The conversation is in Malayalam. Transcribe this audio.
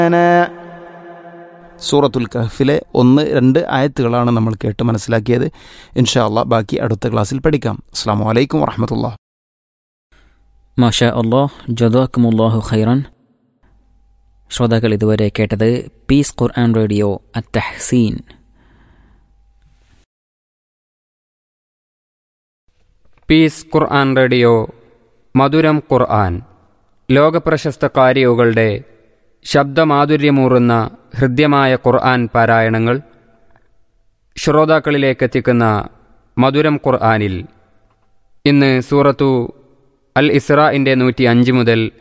സൂറത്തുൽ കഹഫിലെ ഒന്ന് രണ്ട് ആയത്തുകളാണ് നമ്മൾ കേട്ട് മനസ്സിലാക്കിയത് ഇൻഷാ അള്ളാഹ് ബാക്കി അടുത്ത ക്ലാസ്സിൽ പഠിക്കാം അസ്സാം വലൈക്കും വറഹമത്തുള്ള മാഷ അള്ളാഹ് ജദാക്കുമുല്ലാഹു ഖൈറൻ ശ്രോതാക്കൾ ഇതുവരെ കേട്ടത് പീസ് ഖുർആൻ റേഡിയോ അത്തഹ്സീൻ പീസ് ഖുർആൻ റേഡിയോ മധുരം ഖുർആൻ ലോകപ്രശസ്ത കാരികളുടെ ശബ്ദമാധുര്യമൂറുന്ന ഹൃദ്യമായ ഖുർആൻ പാരായണങ്ങൾ ശ്രോതാക്കളിലേക്കെത്തിക്കുന്ന മധുരം ഖുർആനിൽ ഇന്ന് സൂറത്തു അൽ ഇസ്രാഇൻ്റെ നൂറ്റി അഞ്ച് മുതൽ